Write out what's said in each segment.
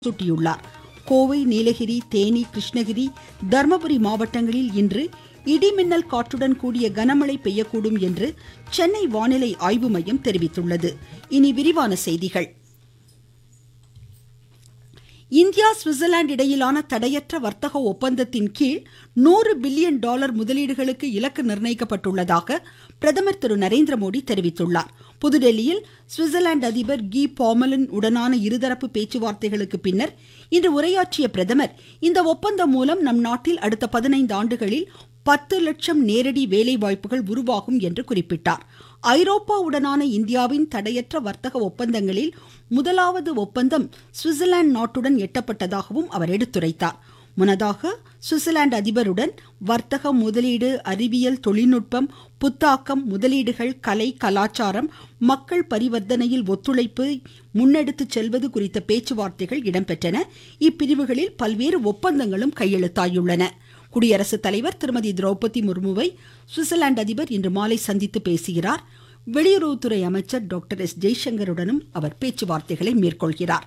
சுட்டியுள்ளார் கோவை நீலகிரி தேனி கிருஷ்ணகிரி தர்மபுரி மாவட்டங்களில் இன்று இடிமின்னல் காற்றுடன் கூடிய கனமழை பெய்யக்கூடும் என்று சென்னை வானிலை ஆய்வு மையம் தெரிவித்துள்ளது இனி விரிவான செய்திகள் இந்தியா சுவிட்சர்லாந்து இடையிலான தடையற்ற வர்த்தக ஒப்பந்தத்தின் கீழ் நூறு பில்லியன் டாலர் முதலீடுகளுக்கு இலக்கு நிர்ணயிக்கப்பட்டுள்ளதாக பிரதமர் திரு நரேந்திர மோடி தெரிவித்துள்ளார் புதுடெல்லியில் சுவிட்சர்லாந்து அதிபர் கி பாமலன் உடனான இருதரப்பு பேச்சுவார்த்தைகளுக்கு பின்னர் இன்று உரையாற்றிய பிரதமர் இந்த ஒப்பந்தம் மூலம் நம் நாட்டில் அடுத்த பதினைந்து ஆண்டுகளில் பத்து லட்சம் நேரடி வேலை வாய்ப்புகள் உருவாகும் என்று குறிப்பிட்டார் ஐரோப்பாவுடனான இந்தியாவின் தடையற்ற வர்த்தக ஒப்பந்தங்களில் முதலாவது ஒப்பந்தம் சுவிட்சர்லாந்து நாட்டுடன் எட்டப்பட்டதாகவும் அவர் எடுத்துரைத்தார் முன்னதாக சுவிட்சர்லாந்து அதிபருடன் வர்த்தகம் முதலீடு அறிவியல் தொழில்நுட்பம் புத்தாக்கம் முதலீடுகள் கலை கலாச்சாரம் மக்கள் பரிவர்த்தனையில் ஒத்துழைப்பு முன்னெடுத்து செல்வது குறித்த பேச்சுவார்த்தைகள் இடம்பெற்றன இப்பிரிவுகளில் பல்வேறு ஒப்பந்தங்களும் கையெழுத்தாயுள்ளன குடியரசுத் தலைவர் திருமதி திரௌபதி முர்முவை சுவிட்சர்லாந்து அதிபர் இன்று மாலை சந்தித்து பேசுகிறார் வெளியுறவுத்துறை அமைச்சர் டாக்டர் எஸ் ஜெய்சங்கருடனும் அவர் பேச்சுவார்த்தைகளை மேற்கொள்கிறார்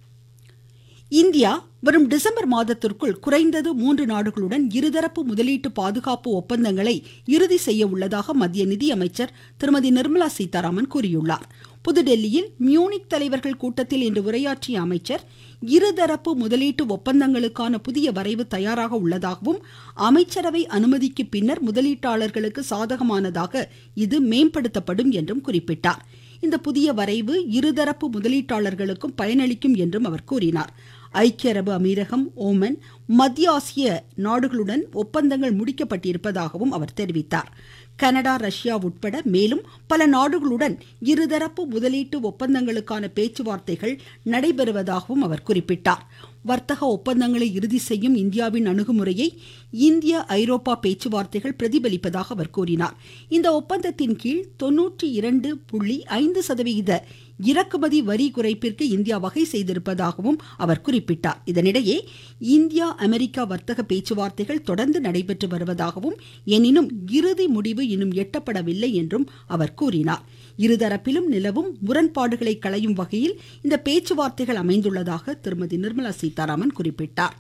இந்தியா வரும் டிசம்பர் மாதத்திற்குள் குறைந்தது மூன்று நாடுகளுடன் இருதரப்பு முதலீட்டு பாதுகாப்பு ஒப்பந்தங்களை இறுதி செய்ய உள்ளதாக மத்திய நிதியமைச்சர் திருமதி நிர்மலா சீதாராமன் கூறியுள்ளார் புதுடெல்லியில் மியூனிக் தலைவர்கள் கூட்டத்தில் இன்று உரையாற்றிய அமைச்சர் இருதரப்பு முதலீட்டு ஒப்பந்தங்களுக்கான புதிய வரைவு தயாராக உள்ளதாகவும் அமைச்சரவை அனுமதிக்கு பின்னர் முதலீட்டாளர்களுக்கு சாதகமானதாக இது மேம்படுத்தப்படும் என்றும் குறிப்பிட்டார் இந்த புதிய வரைவு இருதரப்பு முதலீட்டாளர்களுக்கும் பயனளிக்கும் என்றும் அவர் கூறினார் ஐக்கிய அரபு அமீரகம் ஓமன் மத்திய ஆசிய நாடுகளுடன் ஒப்பந்தங்கள் முடிக்கப்பட்டிருப்பதாகவும் அவர் தெரிவித்தார் கனடா ரஷ்யா உட்பட மேலும் பல நாடுகளுடன் இருதரப்பு முதலீட்டு ஒப்பந்தங்களுக்கான பேச்சுவார்த்தைகள் நடைபெறுவதாகவும் அவர் குறிப்பிட்டார் வர்த்தக ஒப்பந்தங்களை இறுதி செய்யும் இந்தியாவின் அணுகுமுறையை இந்திய ஐரோப்பா பேச்சுவார்த்தைகள் பிரதிபலிப்பதாக அவர் கூறினார் இந்த ஒப்பந்தத்தின் கீழ் தொன்னூற்றி இரண்டு புள்ளி ஐந்து சதவிகித இறக்குமதி வரி குறைப்பிற்கு இந்தியா வகை செய்திருப்பதாகவும் அவர் குறிப்பிட்டார் இதனிடையே இந்தியா அமெரிக்கா வர்த்தக பேச்சுவார்த்தைகள் தொடர்ந்து நடைபெற்று வருவதாகவும் எனினும் இறுதி முடிவு இன்னும் எட்டப்படவில்லை என்றும் அவர் கூறினார் இருதரப்பிலும் நிலவும் முரண்பாடுகளை களையும் வகையில் இந்த பேச்சுவார்த்தைகள் அமைந்துள்ளதாக திருமதி நிர்மலா சீதாராமன் குறிப்பிட்டார்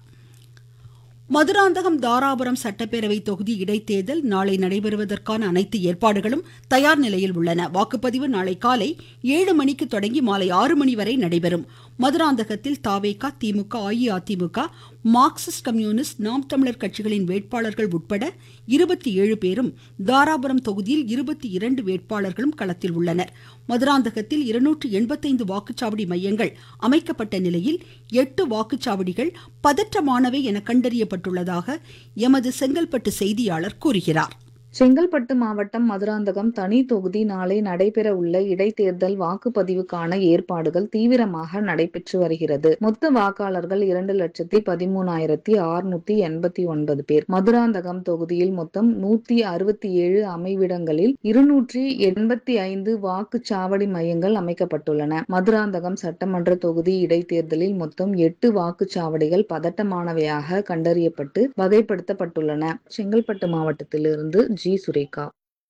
மதுராந்தகம் தாராபுரம் சட்டப்பேரவை தொகுதி இடைத்தேர்தல் நாளை நடைபெறுவதற்கான அனைத்து ஏற்பாடுகளும் தயார் நிலையில் உள்ளன வாக்குப்பதிவு நாளை காலை ஏழு மணிக்கு தொடங்கி மாலை ஆறு மணி வரை நடைபெறும் மதுராந்தகத்தில் தாவேகா திமுக அஇஅதிமுக மார்க்சிஸ்ட் கம்யூனிஸ்ட் நாம் தமிழர் கட்சிகளின் வேட்பாளர்கள் உட்பட இருபத்தி ஏழு பேரும் தாராபுரம் தொகுதியில் இருபத்தி இரண்டு வேட்பாளர்களும் களத்தில் உள்ளனர் மதுராந்தகத்தில் இருநூற்று எண்பத்தைந்து வாக்குச்சாவடி மையங்கள் அமைக்கப்பட்ட நிலையில் எட்டு வாக்குச்சாவடிகள் பதற்றமானவை என கண்டறியப்பட்டுள்ளதாக எமது செங்கல்பட்டு செய்தியாளர் கூறுகிறார் செங்கல்பட்டு மாவட்டம் மதுராந்தகம் தனி தொகுதி நாளை நடைபெற உள்ள இடைத்தேர்தல் வாக்குப்பதிவுக்கான ஏற்பாடுகள் தீவிரமாக நடைபெற்று வருகிறது மொத்த வாக்காளர்கள் இரண்டு லட்சத்தி பதிமூணாயிரத்தி அறுநூத்தி எண்பத்தி ஒன்பது பேர் மதுராந்தகம் தொகுதியில் மொத்தம் நூத்தி அறுபத்தி ஏழு அமைவிடங்களில் இருநூற்றி எண்பத்தி ஐந்து வாக்குச்சாவடி மையங்கள் அமைக்கப்பட்டுள்ளன மதுராந்தகம் சட்டமன்ற தொகுதி இடைத்தேர்தலில் மொத்தம் எட்டு வாக்குச்சாவடிகள் பதட்டமானவையாக கண்டறியப்பட்டு வகைப்படுத்தப்பட்டுள்ளன செங்கல்பட்டு மாவட்டத்திலிருந்து ஜி சுரேகா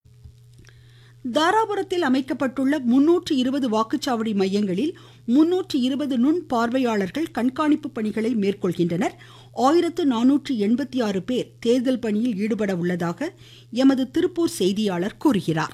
தாராபுரத்தில் அமைக்கப்பட்டுள்ள முன்னூற்று இருபது வாக்குச்சாவடி மையங்களில் முன்னூற்று இருபது நுண் பார்வையாளர்கள் கண்காணிப்பு பணிகளை மேற்கொள்கின்றனர் ஆயிரத்து நானூற்று எண்பத்தி ஆறு பேர் தேர்தல் பணியில் ஈடுபட உள்ளதாக எமது திருப்பூர் செய்தியாளர் கூறுகிறார்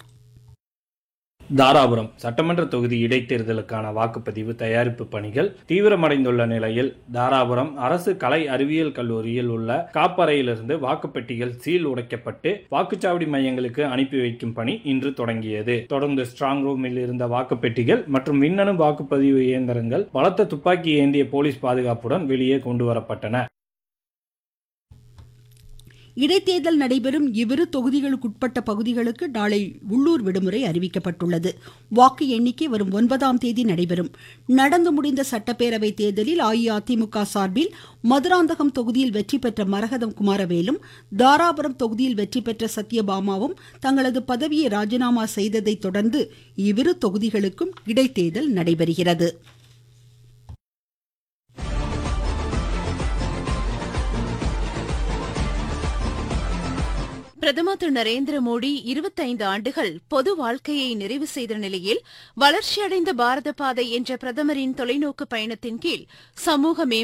தாராபுரம் சட்டமன்ற தொகுதி இடைத்தேர்தலுக்கான வாக்குப்பதிவு தயாரிப்பு பணிகள் தீவிரமடைந்துள்ள நிலையில் தாராபுரம் அரசு கலை அறிவியல் கல்லூரியில் உள்ள காப்பறையிலிருந்து வாக்குப்பெட்டிகள் சீல் உடைக்கப்பட்டு வாக்குச்சாவடி மையங்களுக்கு அனுப்பி வைக்கும் பணி இன்று தொடங்கியது தொடர்ந்து ஸ்ட்ராங் ரூமில் இருந்த வாக்குப்பெட்டிகள் மற்றும் மின்னணு வாக்குப்பதிவு இயந்திரங்கள் பலத்த துப்பாக்கி ஏந்திய போலீஸ் பாதுகாப்புடன் வெளியே கொண்டு வரப்பட்டன இடைத்தேர்தல் நடைபெறும் இவ்விரு தொகுதிகளுக்குட்பட்ட பகுதிகளுக்கு நாளை உள்ளூர் விடுமுறை அறிவிக்கப்பட்டுள்ளது வாக்கு எண்ணிக்கை வரும் ஒன்பதாம் தேதி நடைபெறும் நடந்து முடிந்த சட்டப்பேரவை தேர்தலில் அஇஅதிமுக சார்பில் மதுராந்தகம் தொகுதியில் வெற்றி பெற்ற மரகதம் குமாரவேலும் தாராபுரம் தொகுதியில் வெற்றி பெற்ற சத்யபாமாவும் தங்களது பதவியை ராஜினாமா செய்ததை தொடர்ந்து இவ்விரு தொகுதிகளுக்கும் இடைத்தேர்தல் நடைபெறுகிறது பிரதமர் திரு நரேந்திர மோடி இருபத்தைந்து ஆண்டுகள் பொது வாழ்க்கையை நிறைவு செய்த நிலையில் வளர்ச்சியடைந்த பாரத பாதை என்ற பிரதமரின் தொலைநோக்கு பயணத்தின் கீழ் சமூக மேம்பாடு